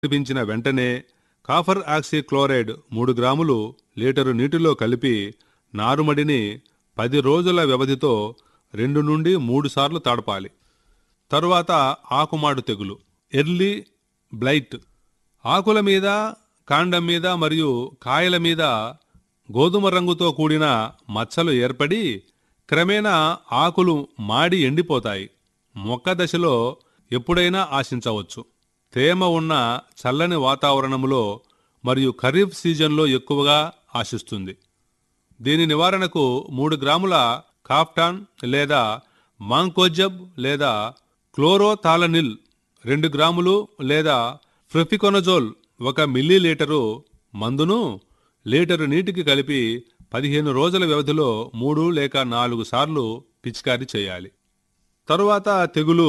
కనిపించిన వెంటనే copper oxy chloride మూడు గ్రాములు లీటరు నీటిలో కలిపి నారుమడిని పది రోజుల వ్యవధితో రెండు నుండి మూడు సార్లు తడపాలి తరువాత ఆకుమాడు తెగులు ఎర్లీ బ్లైట్ ఆకుల మీద కాండం మీద మరియు కాయల మీద గోధుమ రంగుతో కూడిన మచ్చలు ఏర్పడి క్రమేణా ఆకులు మాడి ఎండిపోతాయి మొక్క దశలో ఎప్పుడైనా ఆశించవచ్చు తేమ ఉన్న చల్లని వాతావరణంలో మరియు ఖరీఫ్ సీజన్లో ఎక్కువగా ఆశిస్తుంది దీని నివారణకు మూడు గ్రాముల కాఫ్టాన్ లేదా మాంకోజబ్ లేదా క్లోరోథాలనిల్ రెండు గ్రాములు లేదా ఫ్రెఫికొనజోల్ ఒక మిల్లీ లీటరు మందును లీటరు నీటికి కలిపి పదిహేను రోజుల వ్యవధిలో మూడు లేక నాలుగు సార్లు పిచికారీ చేయాలి తరువాత తెగులు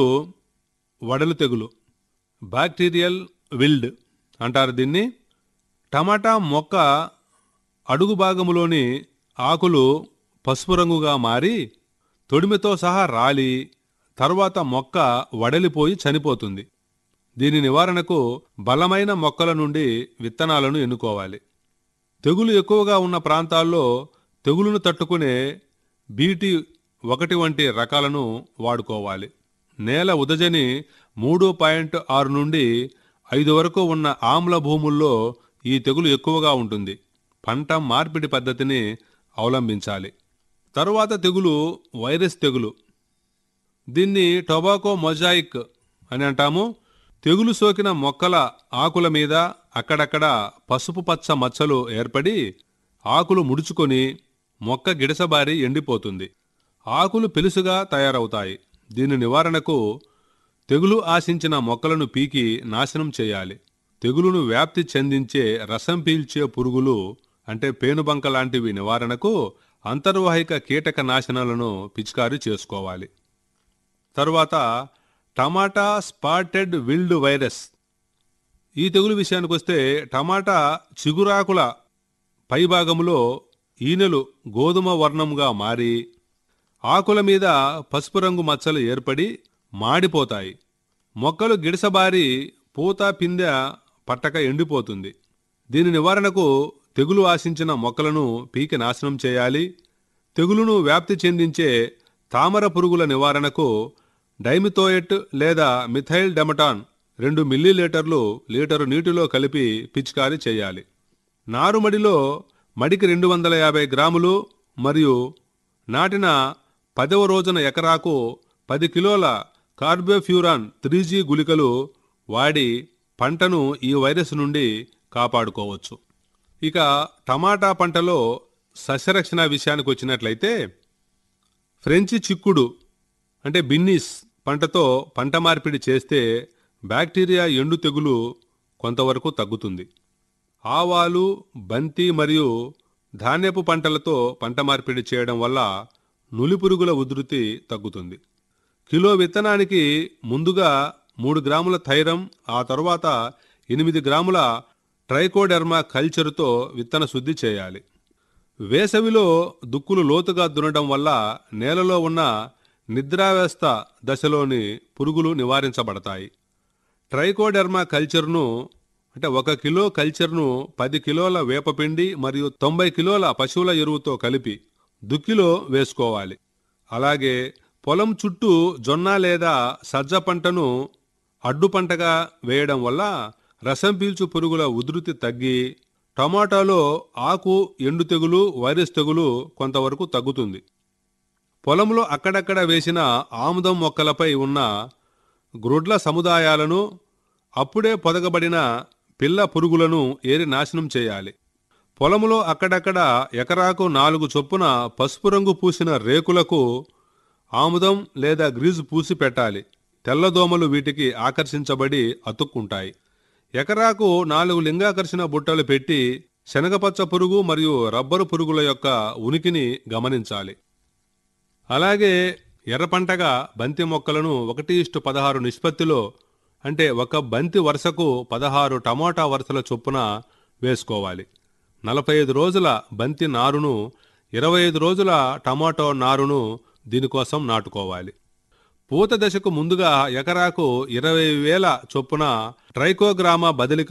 వడలు తెగులు బ్యాక్టీరియల్ విల్డ్ అంటారు దీన్ని టమాటా మొక్క అడుగు భాగములోని ఆకులు పసుపు రంగుగా మారి తొడిమితో సహా రాలి తర్వాత మొక్క వడలిపోయి చనిపోతుంది దీని నివారణకు బలమైన మొక్కల నుండి విత్తనాలను ఎన్నుకోవాలి తెగులు ఎక్కువగా ఉన్న ప్రాంతాల్లో తెగులును తట్టుకునే బీటీ ఒకటి వంటి రకాలను వాడుకోవాలి నేల ఉదజని మూడు పాయింట్ ఆరు నుండి ఐదు వరకు ఉన్న ఆమ్ల భూముల్లో ఈ తెగులు ఎక్కువగా ఉంటుంది పంట మార్పిడి పద్ధతిని అవలంబించాలి తరువాత తెగులు వైరస్ తెగులు దీన్ని టొబాకో మొజాయిక్ అని అంటాము తెగులు సోకిన మొక్కల ఆకుల మీద అక్కడక్కడ పసుపు పచ్చ మచ్చలు ఏర్పడి ఆకులు ముడుచుకొని మొక్క గిడసబారి ఎండిపోతుంది ఆకులు పెలుసుగా తయారవుతాయి దీని నివారణకు తెగులు ఆశించిన మొక్కలను పీకి నాశనం చేయాలి తెగులును వ్యాప్తి చెందించే రసం పీల్చే పురుగులు అంటే పేనుబంక లాంటివి నివారణకు అంతర్వాహిక కీటక నాశనాలను పిచికారీ చేసుకోవాలి తరువాత టమాటా స్పాటెడ్ విల్డ్ వైరస్ ఈ తెగులు విషయానికి వస్తే టమాటా చిగురాకుల పైభాగంలో ఈనెలు గోధుమ వర్ణంగా మారి ఆకుల మీద పసుపు రంగు మచ్చలు ఏర్పడి మాడిపోతాయి మొక్కలు గిడసబారి పూత పిందె పట్టక ఎండిపోతుంది దీని నివారణకు తెగులు ఆశించిన మొక్కలను పీకి నాశనం చేయాలి తెగులును వ్యాప్తి చెందించే తామర పురుగుల నివారణకు డైమిథోయెట్ లేదా మిథైల్ డెమటాన్ రెండు మిల్లీలీటర్లు లీటరు నీటిలో కలిపి పిచికారీ చేయాలి నారుమడిలో మడికి రెండు వందల యాభై గ్రాములు మరియు నాటిన పదవ రోజున ఎకరాకు పది కిలోల కార్బోఫ్యూరాన్ త్రీ జీ గుళికలు వాడి పంటను ఈ వైరస్ నుండి కాపాడుకోవచ్చు ఇక టమాటా పంటలో సస్యరక్షణ విషయానికి వచ్చినట్లయితే ఫ్రెంచి చిక్కుడు అంటే బిన్నీస్ పంటతో పంట మార్పిడి చేస్తే బ్యాక్టీరియా ఎండు తెగులు కొంతవరకు తగ్గుతుంది ఆవాలు బంతి మరియు ధాన్యపు పంటలతో పంట మార్పిడి చేయడం వల్ల నులిపురుగుల ఉధృతి తగ్గుతుంది కిలో విత్తనానికి ముందుగా మూడు గ్రాముల థైరం ఆ తరువాత ఎనిమిది గ్రాముల ట్రైకోడెర్మా కల్చర్తో విత్తన శుద్ధి చేయాలి వేసవిలో దుక్కులు లోతుగా దున్నడం వల్ల నేలలో ఉన్న నిద్రావ్యవస్థ దశలోని పురుగులు నివారించబడతాయి ట్రైకోడెర్మా కల్చర్ను అంటే ఒక కిలో కల్చర్ను పది కిలోల వేపపిండి మరియు తొంభై కిలోల పశువుల ఎరువుతో కలిపి దుక్కిలో వేసుకోవాలి అలాగే పొలం చుట్టూ జొన్న లేదా సజ్జ పంటను అడ్డు పంటగా వేయడం వల్ల రసం పీల్చు పురుగుల ఉధృతి తగ్గి టమాటాలో ఆకు ఎండు తెగులు వైరస్ తెగులు కొంతవరకు తగ్గుతుంది పొలంలో అక్కడక్కడ వేసిన ఆముదం మొక్కలపై ఉన్న గ్రుడ్ల సముదాయాలను అప్పుడే పొదగబడిన పిల్ల పురుగులను ఏరి నాశనం చేయాలి పొలంలో అక్కడక్కడ ఎకరాకు నాలుగు చొప్పున పసుపు రంగు పూసిన రేకులకు ఆముదం లేదా గ్రీజు పూసి పెట్టాలి తెల్లదోమలు వీటికి ఆకర్షించబడి అతుక్కుంటాయి ఎకరాకు నాలుగు లింగాకర్షణ బుట్టలు పెట్టి శనగపచ్చ పురుగు మరియు రబ్బరు పురుగుల యొక్క ఉనికిని గమనించాలి అలాగే ఎర్ర పంటగా బంతి మొక్కలను ఒకటి ఇష్టు పదహారు నిష్పత్తిలో అంటే ఒక బంతి వరుసకు పదహారు టమోటా వరుసల చొప్పున వేసుకోవాలి నలభై ఐదు రోజుల బంతి నారును ఇరవై ఐదు రోజుల టమాటో నారును దీనికోసం నాటుకోవాలి పూత దశకు ముందుగా ఎకరాకు ఇరవై వేల చొప్పున ట్రైకోగ్రామా బదిలిక